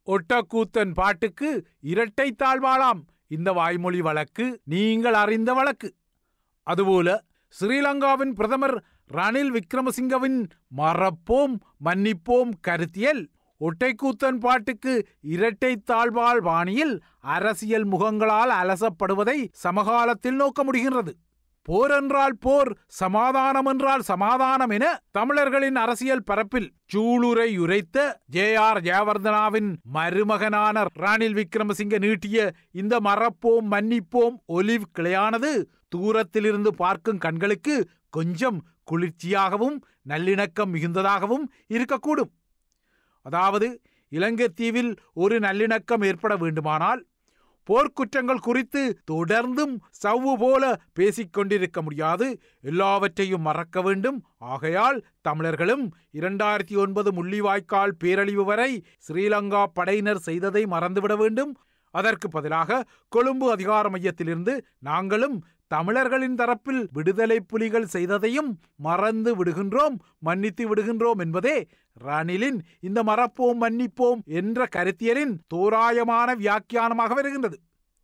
ஒட்டக்கூத்தன் பாட்டுக்கு இரட்டை தாழ்வாளாம் இந்த வாய்மொழி வழக்கு நீங்கள் அறிந்த வழக்கு அதுபோல ஸ்ரீலங்காவின் பிரதமர் ரணில் விக்ரமசிங்கவின் மறப்போம் மன்னிப்போம் கருத்தியல் ஒட்டைக்கூத்தன் பாட்டுக்கு இரட்டை தாழ்வாள் பாணியில் அரசியல் முகங்களால் அலசப்படுவதை சமகாலத்தில் நோக்க முடிகின்றது போர் என்றால் போர் சமாதானம் என்றால் சமாதானம் என தமிழர்களின் அரசியல் பரப்பில் சூளுரை உரைத்த ஜே ஆர் ஜெயவர்தனாவின் மருமகனான ரணில் விக்ரமசிங்க நீட்டிய இந்த மறப்போம் மன்னிப்போம் ஒலிவ் கிளையானது தூரத்திலிருந்து பார்க்கும் கண்களுக்கு கொஞ்சம் குளிர்ச்சியாகவும் நல்லிணக்கம் மிகுந்ததாகவும் இருக்கக்கூடும் அதாவது இலங்கை தீவில் ஒரு நல்லிணக்கம் ஏற்பட வேண்டுமானால் போர்க்குற்றங்கள் குறித்து தொடர்ந்தும் சவ்வு போல பேசிக் கொண்டிருக்க முடியாது எல்லாவற்றையும் மறக்க வேண்டும் ஆகையால் தமிழர்களும் இரண்டாயிரத்தி ஒன்பது முள்ளிவாய்க்கால் பேரழிவு வரை ஸ்ரீலங்கா படையினர் செய்ததை மறந்துவிட வேண்டும் அதற்கு பதிலாக கொழும்பு அதிகார மையத்திலிருந்து நாங்களும் தமிழர்களின் தரப்பில் விடுதலை புலிகள் செய்ததையும் மறந்து விடுகின்றோம் மன்னித்து விடுகின்றோம் என்பதே ரணிலின் இந்த மறப்போம் மன்னிப்போம் என்ற கருத்தியலின் தோராயமான வியாக்கியானமாக வருகின்றது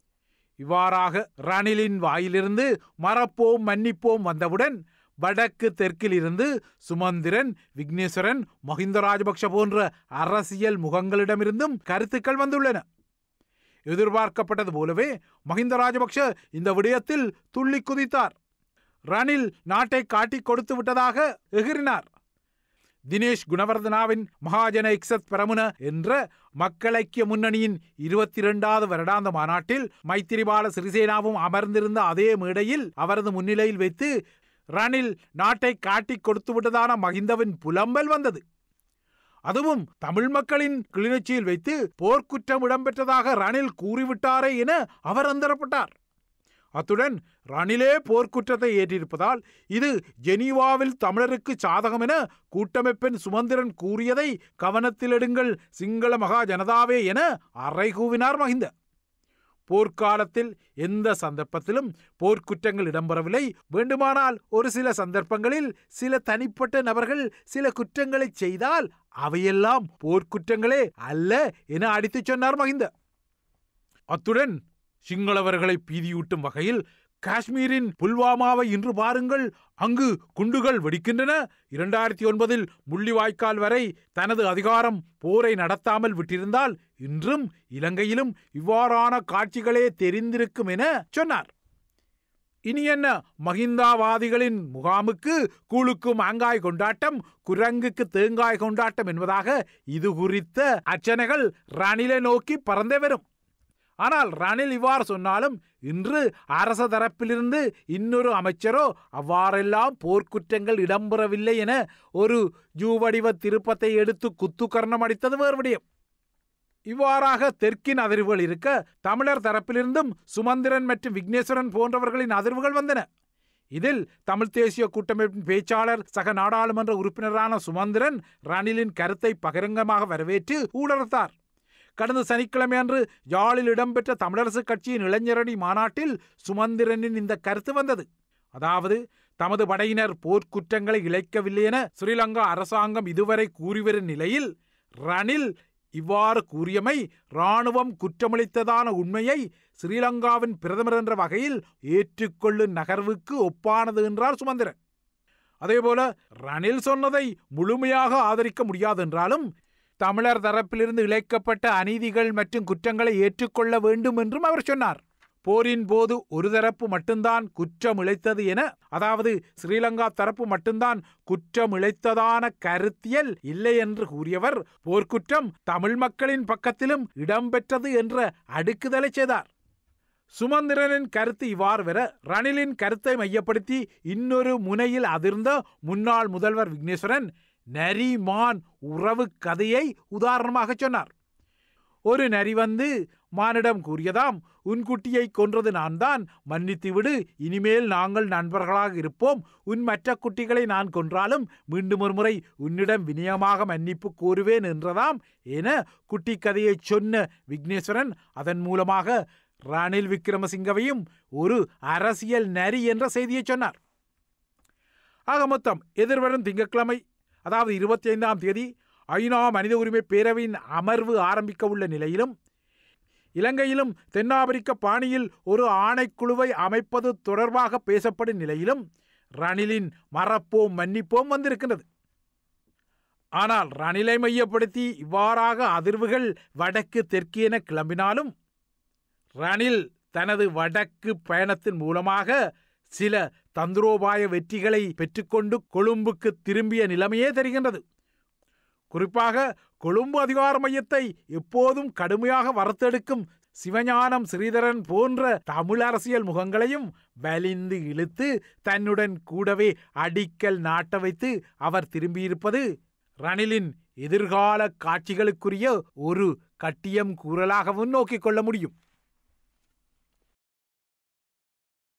இவ்வாறாக ரணிலின் வாயிலிருந்து மறப்போம் மன்னிப்போம் வந்தவுடன் வடக்கு தெற்கில் இருந்து சுமந்திரன் விக்னேஸ்வரன் மஹிந்த ராஜபக்ஷ போன்ற அரசியல் முகங்களிடமிருந்தும் கருத்துக்கள் வந்துள்ளன எதிர்பார்க்கப்பட்டது போலவே மஹிந்த ராஜபக்ஷ இந்த விடயத்தில் துள்ளி குதித்தார் ரணில் நாட்டை காட்டிக் கொடுத்து விட்டதாக எகிறினார் தினேஷ் குணவர்தனாவின் மகாஜன எக்ஸத் பிரமுன என்ற மக்கள் ஐக்கிய முன்னணியின் இருபத்தி இரண்டாவது வருடாந்த மாநாட்டில் மைத்திரிபால சிறிசேனாவும் அமர்ந்திருந்த அதே மேடையில் அவரது முன்னிலையில் வைத்து ரணில் நாட்டை காட்டிக் கொடுத்து விட்டதான மகிந்தவின் புலம்பல் வந்தது அதுவும் தமிழ் மக்களின் கிளிநொச்சியில் வைத்து போர்க்குற்றம் இடம்பெற்றதாக ரணில் கூறிவிட்டாரே என அவர் அந்தரப்பட்டார் அத்துடன் ரணிலே போர்க்குற்றத்தை ஏற்றிருப்பதால் இது ஜெனீவாவில் தமிழருக்கு சாதகம் என கூட்டமைப்பின் சுமந்திரன் கூறியதை கவனத்தில் எடுங்கள் சிங்கள மகா ஜனதாவே என அறைகூவினார் மகிந்த போர்க்காலத்தில் எந்த சந்தர்ப்பத்திலும் போர்க்குற்றங்கள் இடம்பெறவில்லை வேண்டுமானால் ஒரு சில சந்தர்ப்பங்களில் சில தனிப்பட்ட நபர்கள் சில குற்றங்களை செய்தால் அவையெல்லாம் போர்க்குற்றங்களே அல்ல என அடித்துச் சொன்னார் மகிந்த அத்துடன் சிங்களவர்களை பீதியூட்டும் வகையில் காஷ்மீரின் புல்வாமாவை இன்று பாருங்கள் அங்கு குண்டுகள் வெடிக்கின்றன இரண்டாயிரத்தி ஒன்பதில் முள்ளிவாய்க்கால் வரை தனது அதிகாரம் போரை நடத்தாமல் விட்டிருந்தால் இன்றும் இலங்கையிலும் இவ்வாறான காட்சிகளே தெரிந்திருக்கும் என சொன்னார் இனி என்ன மகிந்தாவாதிகளின் முகாமுக்கு கூழுக்கு மாங்காய் கொண்டாட்டம் குரங்குக்கு தேங்காய் கொண்டாட்டம் என்பதாக இது குறித்த அச்சனைகள் ரணிலை நோக்கி பறந்தே வரும் ஆனால் ரணில் இவ்வாறு சொன்னாலும் இன்று அரச தரப்பிலிருந்து இன்னொரு அமைச்சரோ அவ்வாறெல்லாம் போர்க்குற்றங்கள் இடம்பெறவில்லை என ஒரு ஜூவடிவ திருப்பத்தை எடுத்து குத்துக்கர்ணம் அடித்தது வேறு விடயம் இவ்வாறாக தெற்கின் அதிர்வுகள் இருக்க தமிழர் தரப்பிலிருந்தும் சுமந்திரன் மற்றும் விக்னேஸ்வரன் போன்றவர்களின் அதிர்வுகள் வந்தன இதில் தமிழ் தேசிய கூட்டமைப்பின் பேச்சாளர் சக நாடாளுமன்ற உறுப்பினரான சுமந்திரன் ரணிலின் கருத்தை பகிரங்கமாக வரவேற்று ஊடறுத்தார் கடந்த சனிக்கிழமை அன்று யாழில் இடம்பெற்ற தமிழரசுக் கட்சியின் இளைஞரணி மாநாட்டில் சுமந்திரனின் இந்த கருத்து வந்தது அதாவது தமது படையினர் போர்க்குற்றங்களை இழைக்கவில்லை என ஸ்ரீலங்கா அரசாங்கம் இதுவரை கூறிவரும் நிலையில் ரணில் இவ்வாறு கூறியமை இராணுவம் குற்றமளித்ததான உண்மையை ஸ்ரீலங்காவின் பிரதமர் என்ற வகையில் ஏற்றுக்கொள்ளும் நகர்வுக்கு ஒப்பானது என்றார் சுமந்திரன் அதேபோல ரணில் சொன்னதை முழுமையாக ஆதரிக்க முடியாது என்றாலும் தமிழர் தரப்பிலிருந்து இழைக்கப்பட்ட அநீதிகள் மற்றும் குற்றங்களை ஏற்றுக்கொள்ள வேண்டும் என்றும் அவர் சொன்னார் போரின் போது ஒரு தரப்பு மட்டும்தான் குற்றம் இழைத்தது என அதாவது ஸ்ரீலங்கா தரப்பு மட்டும்தான் குற்றம் இழைத்ததான கருத்தியல் இல்லை என்று கூறியவர் போர்க்குற்றம் தமிழ் மக்களின் பக்கத்திலும் இடம்பெற்றது என்ற அடுக்குதலை செய்தார் சுமந்திரனின் கருத்து இவ்வாறு வர ரணிலின் கருத்தை மையப்படுத்தி இன்னொரு முனையில் அதிர்ந்த முன்னாள் முதல்வர் விக்னேஸ்வரன் நரி மான் உறவு கதையை உதாரணமாக சொன்னார் ஒரு நரி வந்து மானிடம் கூறியதாம் உன் குட்டியை கொன்றது நான் தான் மன்னித்து விடு இனிமேல் நாங்கள் நண்பர்களாக இருப்போம் உன் மற்ற குட்டிகளை நான் கொன்றாலும் மீண்டும் ஒரு முறை உன்னிடம் வினயமாக மன்னிப்பு கோருவேன் என்றதாம் என குட்டி கதையை சொன்ன விக்னேஸ்வரன் அதன் மூலமாக ரணில் விக்ரமசிங்கவையும் ஒரு அரசியல் நரி என்ற செய்தியை சொன்னார் ஆக மொத்தம் எதிர்வரும் திங்கட்கிழமை அதாவது இருபத்தி ஐந்தாம் தேதி ஐநா மனித உரிமை பேரவையின் அமர்வு ஆரம்பிக்க உள்ள நிலையிலும் இலங்கையிலும் தென்னாப்பிரிக்க பாணியில் ஒரு ஆணைக்குழுவை அமைப்பது தொடர்பாக பேசப்படும் நிலையிலும் ரணிலின் மறப்போம் மன்னிப்போம் வந்திருக்கின்றது ஆனால் ரணிலை மையப்படுத்தி இவ்வாறாக அதிர்வுகள் வடக்கு தெற்கு என கிளம்பினாலும் ரணில் தனது வடக்கு பயணத்தின் மூலமாக சில தந்திரோபாய வெற்றிகளை பெற்றுக்கொண்டு கொழும்புக்கு திரும்பிய நிலைமையே தெரிகின்றது குறிப்பாக கொழும்பு அதிகார மையத்தை எப்போதும் கடுமையாக வறுத்தெடுக்கும் சிவஞானம் ஸ்ரீதரன் போன்ற தமிழ் அரசியல் முகங்களையும் வலிந்து இழுத்து தன்னுடன் கூடவே அடிக்கல் நாட்ட வைத்து அவர் திரும்பியிருப்பது ரணிலின் எதிர்கால காட்சிகளுக்குரிய ஒரு கட்டியம் கூறலாகவும் நோக்கிக் கொள்ள முடியும்